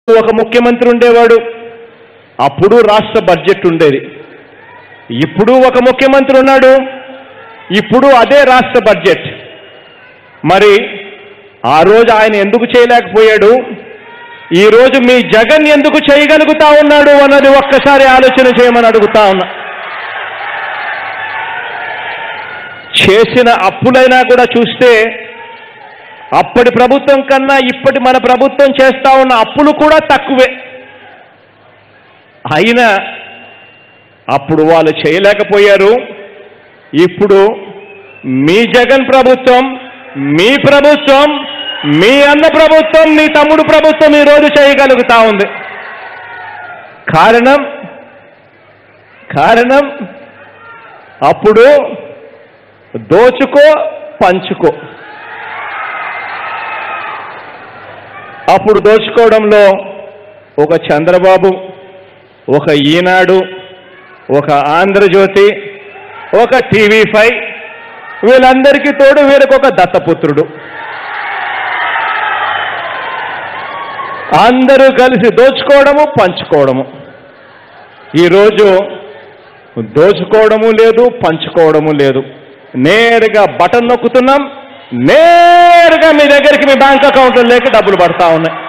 ఒక ముఖ్యమంత్రి ఉండేవాడు అప్పుడు రాష్ట్ర బడ్జెట్ ఉండేది ఇప్పుడు ఒక ముఖ్యమంత్రి ఉన్నాడు ఇప్పుడు అదే రాష్ట్ర బడ్జెట్ మరి ఆ రోజు ఆయన ఎందుకు చేయలేకపోయాడు ఈ రోజు మీ జగన్ ఎందుకు చేయగలుగుతా ఉన్నాడు అన్నది ఒక్కసారి ఆలోచన చేయమని అడుగుతా ఉన్నా చేసిన అప్పులైనా కూడా చూస్తే అప్పటి ప్రభుత్వం కన్నా ఇప్పటి మన ప్రభుత్వం చేస్తా ఉన్న అప్పులు కూడా తక్కువే అయినా అప్పుడు వాళ్ళు చేయలేకపోయారు ఇప్పుడు మీ జగన్ ప్రభుత్వం మీ ప్రభుత్వం మీ అన్న ప్రభుత్వం మీ తమ్ముడు ప్రభుత్వం ఈరోజు చేయగలుగుతా ఉంది కారణం కారణం అప్పుడు దోచుకో పంచుకో అప్పుడు దోచుకోవడంలో ఒక చంద్రబాబు ఒక ఈనాడు ఒక ఆంధ్రజ్యోతి ఒక టీవీ ఫైవ్ వీళ్ళందరికీ తోడు వీరికొక దత్తపుత్రుడు అందరూ కలిసి దోచుకోవడము పంచుకోవడము ఈరోజు దోచుకోవడము లేదు పంచుకోవడము లేదు నేరుగా బటన్ నొక్కుతున్నాం నేరుగా మీ దగ్గరికి మీ బ్యాంక్ అకౌంట్లో లేక డబ్బులు పడతా ఉన్నాయి